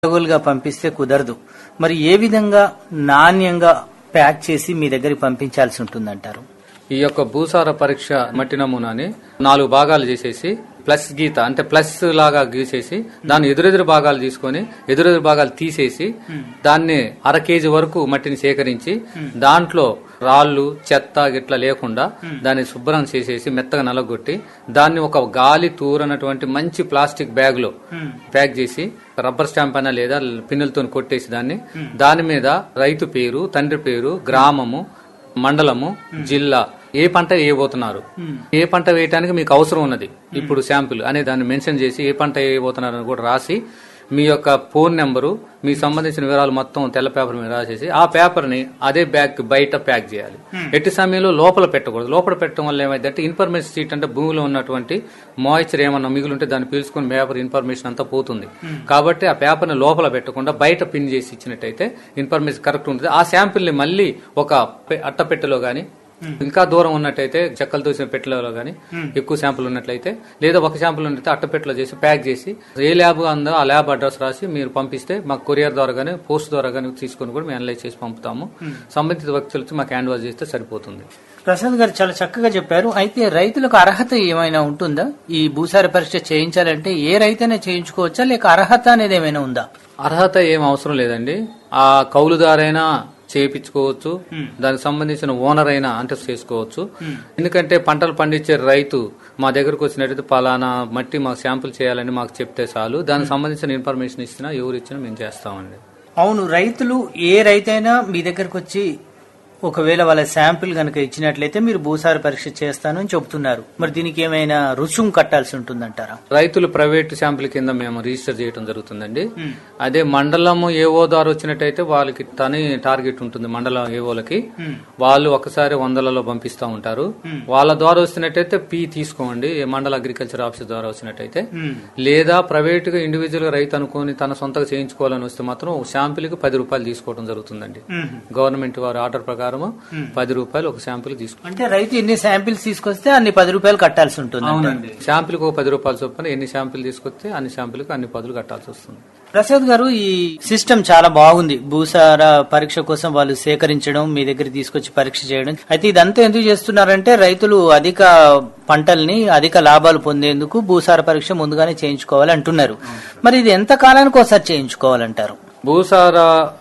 గా పంపిస్తే కుదరదు మరి ఏ విధంగా నాణ్యంగా ప్యాక్ చేసి మీ దగ్గరికి పంపించాల్సి ఉంటుందంటారు ఈ యొక్క భూసార పరీక్ష మట్టి నమూనాని నాలుగు భాగాలు చేసేసి ప్లస్ గీత అంటే ప్లస్ లాగా గీసేసి దాన్ని ఎదురెదురు భాగాలు తీసుకొని ఎదురెదురు భాగాలు తీసేసి దాన్ని అర కేజీ వరకు మట్టిని సేకరించి దాంట్లో రాళ్ళు చెత్త గిట్ల లేకుండా దాన్ని శుభ్రం చేసేసి మెత్తగా నలగొట్టి దాన్ని ఒక గాలి తూరనటువంటి మంచి ప్లాస్టిక్ బ్యాగ్ లో ప్యాక్ చేసి రబ్బర్ స్టాంప్ అయినా లేదా పిన్నులతో కొట్టేసి దాన్ని దాని మీద రైతు పేరు తండ్రి పేరు గ్రామము మండలము జిల్లా ఏ పంట వేయబోతున్నారు ఏ పంట వేయటానికి మీకు అవసరం ఉన్నది ఇప్పుడు శాంపుల్ అనే దాన్ని మెన్షన్ చేసి ఏ పంట వేయబోతున్నారు అని కూడా రాసి మీ యొక్క ఫోన్ నెంబరు మీకు సంబంధించిన వివరాలు మొత్తం తెల్ల పేపర్ మీద రాసేసి ఆ పేపర్ ని అదే బ్యాగ్ బయట ప్యాక్ చేయాలి ఎట్టి సమయంలో లోపల పెట్టకూడదు లోపల పెట్టడం వల్ల ఏమైందంటే ఇన్ఫర్మేషన్ సీట్ అంటే భూమిలో ఉన్నటువంటి మాయిశ్చర్ ఏమన్నా మిగులు ఉంటే దాన్ని పీల్చుకుని పేపర్ ఇన్ఫర్మేషన్ అంతా పోతుంది కాబట్టి ఆ పేపర్ ని లోపల పెట్టకుండా బయట పిన్ చేసి ఇచ్చినట్టయితే ఇన్ఫర్మేషన్ కరెక్ట్ ఉంటుంది ఆ శాంపిల్ ని మళ్ళీ ఒక పె- అట్టపెట్టెలో గానీ ఇంకా దూరం ఉన్నట్టయితే చెక్కలు తోసిన పెట్టెలలో గానీ ఎక్కువ శాంపుల్ ఉన్నట్లయితే లేదా ఒక శాంపుల్ ఉన్నట్లయితే అట్టపెట్టెలో చేసి ప్యాక్ చేసి ఏ ల్యాబ్ అందో ఆ ల్యాబ్ అడ్రస్ రాసి మీరు పంపిస్తే మాకు కొరియర్ ద్వారా గానీ పోస్ట్ ద్వారా గానీ తీసుకొని కూడా మేము అనలైజ్ చేసి పంపుతాము సంబంధిత వ్యక్తులు వచ్చి మాకు హ్యాండ్ వాష్ చేస్తే సరిపోతుంది ప్రసాద్ గారు చాలా చక్కగా చెప్పారు అయితే రైతులకు అర్హత ఏమైనా ఉంటుందా ఈ భూసార పరీక్ష చేయించాలంటే ఏ రైతైనా చేయించుకోవచ్చా లేక అర్హత అనేది ఏమైనా ఉందా అర్హత ఏం అవసరం లేదండి ఆ కౌలుదారైనా చేయించుకోవచ్చు దానికి సంబంధించిన ఓనర్ అయినా అంటే చేసుకోవచ్చు ఎందుకంటే పంటలు పండించే రైతు మా దగ్గరకు వచ్చినట్టయితే పలానా మట్టి మాకు శాంపుల్ చేయాలని మాకు చెప్తే చాలు దానికి సంబంధించిన ఇన్ఫర్మేషన్ ఇచ్చినా ఎవరు ఇచ్చినా మేము చేస్తామండి అవును రైతులు ఏ రైతైనా మీ దగ్గరకు వచ్చి ఒకవేళ వాళ్ళ శాంపిల్ కనుక ఇచ్చినట్లయితే మీరు భూసార పరీక్ష చేస్తాను అని చెబుతున్నారు మరి దీనికి ఏమైనా రుసుం కట్టాల్సి ఉంటుందంటారా రైతులు ప్రైవేట్ శాంపుల్ కింద మేము రిజిస్టర్ చేయడం జరుగుతుందండి అదే మండలము ఏవో ద్వారా వచ్చినట్టయితే వాళ్ళకి తని టార్గెట్ ఉంటుంది మండలం ఏవోలకి వాళ్ళు ఒకసారి వందలలో పంపిస్తా ఉంటారు వాళ్ళ ద్వారా వచ్చినట్టయితే పీ తీసుకోండి ఏ మండల అగ్రికల్చర్ ఆఫీస్ ద్వారా వచ్చినట్టయితే లేదా ప్రైవేట్ గా ఇండివిజువల్ గా రైతు అనుకుని తన సొంతగా చేయించుకోవాలని వస్తే మాత్రం ఒక శాంపిల్ కి పది రూపాయలు తీసుకోవడం జరుగుతుందండి గవర్నమెంట్ వారి ఆర్డర్ ప్రకారం పది రూపాయలు ఒక శాంపిల్ తీసుకుంటాం అంటే రైతు ఎన్ని శాంపిల్స్ తీసుకొస్తే అన్ని పది రూపాయలు కట్టాల్సి ఉంటుంది అవునండి శాంపిల్ కు ఒక పది రూపాయలు చొప్పున ఎన్ని శాంపిల్ తీసుకొస్తే అన్ని శాంపిల్ కు అన్ని పదులు కట్టాల్సి వస్తుంది ప్రసాద్ గారు ఈ సిస్టమ్ చాలా బాగుంది భూసార పరీక్ష కోసం వాళ్ళు సేకరించడం మీ దగ్గర తీసుకొచ్చి పరీక్ష చేయడం అయితే ఇదంతా ఎందుకు చేస్తున్నారంటే రైతులు అధిక పంటల్ని అధిక లాభాలు పొందేందుకు భూసార పరీక్ష ముందుగానే చేయించుకోవాలి అంటున్నారు మరి ఇది ఎంత కాలానికి ఒకసారి చేయించుకోవాలంటారు భూసార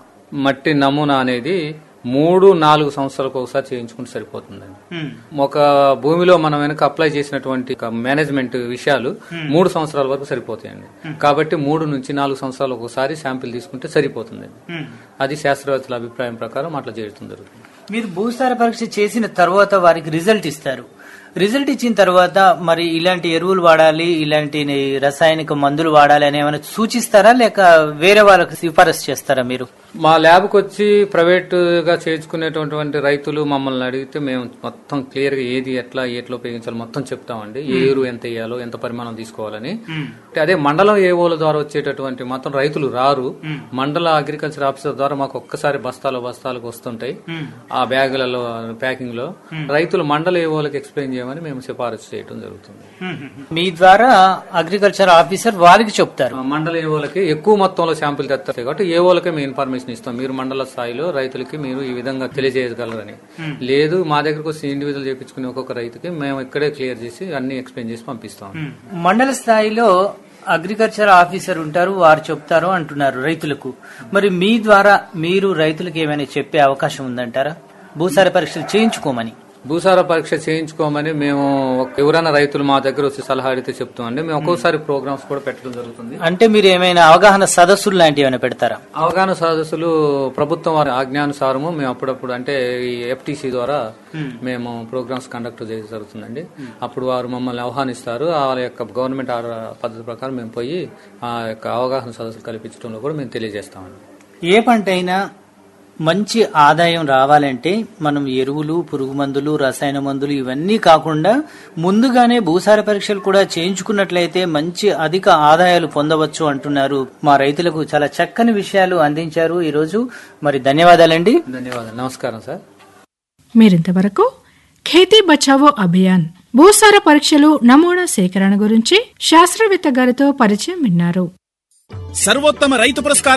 మట్టి నమూనా అనేది మూడు నాలుగు సంవత్సరాలకు ఒకసారి చేయించుకుంటే సరిపోతుందండి ఒక భూమిలో మనం వెనక అప్లై చేసినటువంటి ఒక మేనేజ్మెంట్ విషయాలు మూడు సంవత్సరాల వరకు సరిపోతాయండి కాబట్టి మూడు నుంచి నాలుగు సంవత్సరాలు ఒకసారి శాంపిల్ తీసుకుంటే సరిపోతుందండి అది శాస్త్రవేత్తల అభిప్రాయం ప్రకారం అట్లా చేయడం జరుగుతుంది మీరు భూసార పరీక్ష చేసిన తర్వాత వారికి రిజల్ట్ ఇస్తారు రిజల్ట్ ఇచ్చిన తర్వాత మరి ఇలాంటి ఎరువులు వాడాలి ఇలాంటి రసాయనిక మందులు వాడాలి అని ఏమైనా సూచిస్తారా లేక వేరే వాళ్ళకి సిఫారసు చేస్తారా మీరు మా ల్యాబ్కి వచ్చి ప్రైవేట్ గా చేర్చుకునేటటువంటి రైతులు మమ్మల్ని అడిగితే మేము మొత్తం క్లియర్ గా ఏది ఎట్లా ఎట్లా ఉపయోగించాలో మొత్తం చెప్తామండి ఏ ఎరువు ఎంత వేయాలో ఎంత పరిమాణం తీసుకోవాలని అంటే అదే మండలం ఏవోల ద్వారా వచ్చేటటువంటి మాత్రం రైతులు రారు మండల అగ్రికల్చర్ ఆఫీసర్ ద్వారా మాకు ఒక్కసారి బస్తాలు బస్తాలకు వస్తుంటాయి ఆ బ్యాగులలో ప్యాకింగ్ లో రైతులు మండల ఏవోలకు ఎక్స్ప్లెయిన్ చేయమని మేము సిఫారసు చేయడం జరుగుతుంది మీ ద్వారా అగ్రికల్చర్ ఆఫీసర్ వారికి చెప్తారు ఆ మండల ఏవోలకి ఎక్కువ మొత్తంలో శాంపిల్ తెస్తారు కాబట్టి ఏవోలకే మేము ఇన్ఫర్మేషన్ ఇస్తాం మీరు మండల స్థాయిలో రైతులకి మీరు ఈ విధంగా తెలియజేయగలరని లేదు మా దగ్గరకు వచ్చి ఇండివిజువల్ చేయించుకునే ఒక్కొక్క రైతుకి మేము ఇక్కడే క్లియర్ చేసి అన్ని ఎక్స్ప్లెయిన్ చేసి పంపిస్తాం మండల స్థాయిలో అగ్రికల్చర్ ఆఫీసర్ ఉంటారు వారు చెప్తారు అంటున్నారు రైతులకు మరి మీ ద్వారా మీరు రైతులకు ఏమైనా చెప్పే అవకాశం ఉందంటారా భూసార పరీక్షలు చేయించుకోమని భూసార పరీక్ష చేయించుకోమని మేము ఒక- ఎవరైనా రైతులు మా దగ్గర వచ్చి సలహా అడిగితే చెప్తామండి మేము ఒక్కోసారి ప్రోగ్రామ్స్ కూడా పెట్టడం జరుగుతుంది అంటే మీరు ఏమైనా అవగాహన సదస్సులు లాంటివి ఏమైనా పెడతారా అవగాహన సదస్సులు ప్రభుత్వం వారి ఆజ్ఞానుసారము మేము అప్పుడప్పుడు అంటే ఈ ఎఫ్టీసీ ద్వారా మేము ప్రోగ్రామ్స్ కండక్ట్ చేసి జరుగుతుందండి అప్పుడు వారు మమ్మల్ని ఆహ్వానిస్తారు వాళ్ళ యొక్క గవర్నమెంట్ ఆర్డర్ పద్ధతి ప్రకారం మేము పోయి ఆ యొక్క అవగాహన సదస్సులు కల్పించడంలో కూడా మేము తెలియజేస్తామండి ఏ పంట అయినా మంచి ఆదాయం రావాలంటే మనం ఎరువులు పురుగు మందులు రసాయన మందులు ఇవన్నీ కాకుండా ముందుగానే భూసార పరీక్షలు కూడా చేయించుకున్నట్లయితే మంచి అధిక ఆదాయాలు పొందవచ్చు అంటున్నారు మా రైతులకు చాలా చక్కని విషయాలు అందించారు ఈరోజు మరి ధన్యవాదాలండి ధన్యవాదాలు నమస్కారం సార్ మీరింతవరకు ఖేతీ బచావో అభియాన్ భూసార పరీక్షలు నమూనా సేకరణ గురించి శాస్త్రవేత్త గారితో పరిచయం విన్నారు సర్వోత్తమ రైతు పురస్కారం